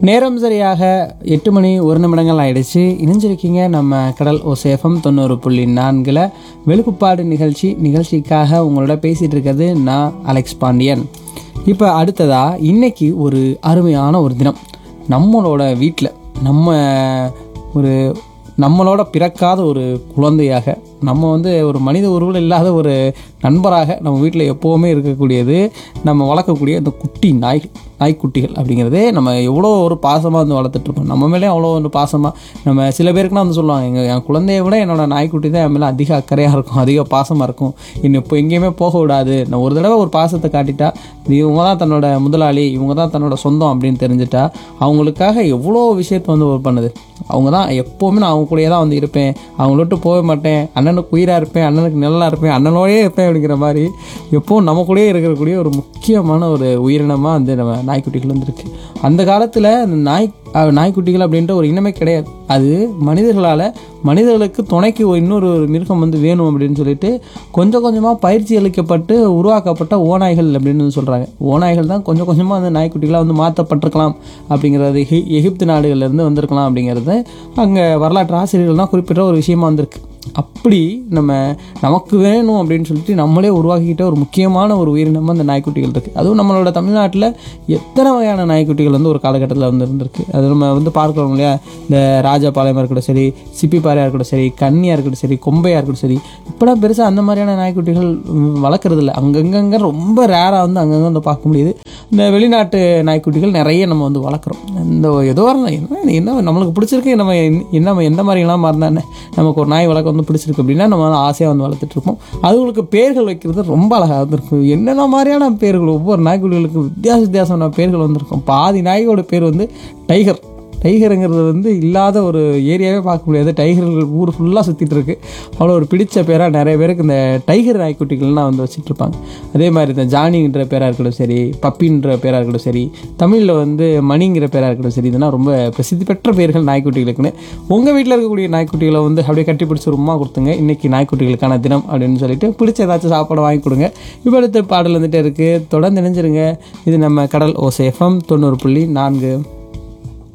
நேரம் சரியாக எட்டு மணி ஒரு நிமிடங்கள் ஆயிடுச்சு இணைஞ்சிருக்கீங்க நம்ம கடல் ஓசேஃபம் தொண்ணூறு புள்ளி நான்கில் வெளுப்புப்பாடு நிகழ்ச்சி நிகழ்ச்சிக்காக உங்களோட பேசிகிட்டு இருக்கிறது நான் அலெக்ஸ் பாண்டியன் இப்போ அடுத்ததா இன்னைக்கு ஒரு அருமையான ஒரு தினம் நம்மளோட வீட்டில் நம்ம ஒரு நம்மளோட பிறக்காத ஒரு குழந்தையாக நம்ம வந்து ஒரு மனித உருவில் இல்லாத ஒரு நண்பராக நம்ம வீட்டில் எப்போவுமே இருக்கக்கூடியது நம்ம வளர்க்கக்கூடிய இந்த குட்டி நாய் நாய்க்குட்டிகள் அப்படிங்கிறது நம்ம எவ்வளோ ஒரு பாசமாக வந்து வளர்த்துட்ருக்கோம் நம்ம மேலே அவ்வளோ ஒரு பாசமாக நம்ம சில பேருக்குனா வந்து சொல்லுவாங்க எங்கள் என் குழந்தைய விட என்னோட நாய்க்குட்டி தான் என் மேலே அதிக அக்கறையாக இருக்கும் அதிக பாசமாக இருக்கும் இன்னும் இப்போ எங்கேயுமே போக விடாது நான் ஒரு தடவை ஒரு பாசத்தை காட்டிட்டா இவங்க தான் தன்னோட முதலாளி இவங்க தான் தன்னோட சொந்தம் அப்படின்னு தெரிஞ்சுட்டா அவங்களுக்காக எவ்வளோ விஷயத்த வந்து ஒரு பண்ணுது அவங்க தான் எப்போவுமே நான் அவங்க கூடயே தான் வந்து இருப்பேன் அவங்கள விட்டு போக மாட்டேன் அண்ணனுக்கு உயிராக இருப்பேன் அண்ணனுக்கு நல்லா இருப்பேன் அண்ணனோடயே இருப்பேன் அப்படிங்கிற மாதிரி எப்போவும் நம்ம கூடயே இருக்கக்கூடிய ஒரு முக்கியமான ஒரு உயிரினமாக வந்து நம்ம நாய்க்குட்டிகள் வந்துருக்கு அந்த காலத்தில் அந்த நாய் அஹ், நாய்க்குட்டிகள் அப்படின்ற ஒரு இனமே கிடையாது அது மனிதர்களால் மனிதர்களுக்கு துணைக்கு ஒரு இன்னொரு ஒரு மிருகம் வந்து வேணும் அப்படின்னு சொல்லிட்டு கொஞ்சம் கொஞ்சமாக பயிற்சி அளிக்கப்பட்டு உருவாக்கப்பட்ட ஓநாய்கள் அப்படின்னு வந்து சொல்கிறாங்க ஓநாய்கள் தான் கொஞ்சம் கொஞ்சமாக அந்த நாய்க்குட்டிகளாக வந்து மாற்றப்பட்டிருக்கலாம் அப்படிங்கிறது எகி- எகிப்து நாடுகள்லேருந்து வந்திருக்கலாம் அப்படிங்கிறது அங்கே வரலாற்று ஆசிரியர்கள் தான் குறிப்பிட்ட ஒரு விஷயமா வந்திருக்கு அப்படி நம்ம நமக்கு வேணும் அப்படின்னு சொல்லிட்டு நம்மளே உருவாக்கிக்கிட்ட ஒரு முக்கியமான ஒரு உயிரினமாக அந்த நாய்க்குட்டிகள் இருக்குது அதுவும் நம்மளோட தமிழ்நாட்டில் எத்தனை வகையான நாய்க்குட்டிகள் வந்து ஒரு காலகட்டத்தில் வந்து இருந்திருக்கு அது நம்ம வந்து பார்க்குறோம் இல்லையா இந்த ராஜபாளையமாக இருக்கட்டும் சரி சிப்பிப்பாறையாக இருக்கட்டும் சரி கன்னியாக இருக்கட்டும் சரி கொம்பையாக இருக்கட்டும் சரி இப்போலாம் பெருசாக அந்த மாதிரியான நாய்க்குட்டிகள் ம், வளர்க்குறது இல்லை அங்கங்கங்க ரொம்ப ரேராக வந்து அங்கங்கே வந்து பார்க்க முடியுது இந்த வெளிநாட்டு நாய்க்குட்டிகள் நிறைய நம்ம வந்து வளர்க்குறோம் இந்த ஏதோ வரலாம் என்ன என்ன நம்மளுக்கு பிடிச்சிருக்கு நம்ம என்ன- என்ன எந்த மாதிரிலாம் இருந்தானே நமக்கு ஒரு நாய் வளர்க்க வந்து பிடிச்சிருக்கு அப்படின்னா நம்ம வந்து ஆசையாக வந்து வளர்த்துட்டு இருப்போம் அதுங்களுக்கு பேர்கள் வைக்கிறது ரொம்ப அழகாக இருந்திருக்கும் என்னென்ன மாதிரியான பேர்கள் ஒவ்வொரு நாய்க்குட்டிகளுக்கு வித்தியாச வித்தியாசமான பேர்கள் வந்திருக்கும் பாதி நாய்களோட பேர் வந்து டைகர் டைகருங்கிறது வந்து இல்லாத ஒரு ஏரியாவே பார்க்க முடியாது டைகர்கள் ஊர் ஃபுல்லாக சுற்றிட்டு இருக்கு அவ்வளோ ஒரு பிடிச்ச பேராக நிறைய பேருக்கு இந்த டைகர் நாய்க்குட்டிகள்லாம் வந்து வச்சுட்டு இருப்பாங்க அதே மாதிரி இந்த ஜானின்ற பேராக இருக்கட்டும் சரி பப்பின்ற பேராக இருக்கட்டும் சரி தமிழில் வந்து மணிங்கிற பேராக இருக்கட்டும் சரி இதெல்லாம் ரொம்ப பிரசித்தி பெற்ற பேர்கள் நாய்க்குட்டிகளுக்குன்னு உங்கள் வீட்டில் இருக்கக்கூடிய நாய்க்குட்டிகளை வந்து அப்படியே கட்டி பிடிச்சி ஒரு உமா கொடுத்துங்க இன்னைக்கு நாய்க்குட்டிகளுக்கான தினம் அப்படின்னு சொல்லிட்டு பிடிச்ச ஏதாச்சும் சாப்பாடு வாங்கி கொடுங்க இப்போ அடுத்த பாடல் வந்துட்டு இருக்குது தொடர்ந்து இணைஞ்சிருங்க இது நம்ம கடல் ஓசேஃபம் தொண்ணூறு புள்ளி நான்கு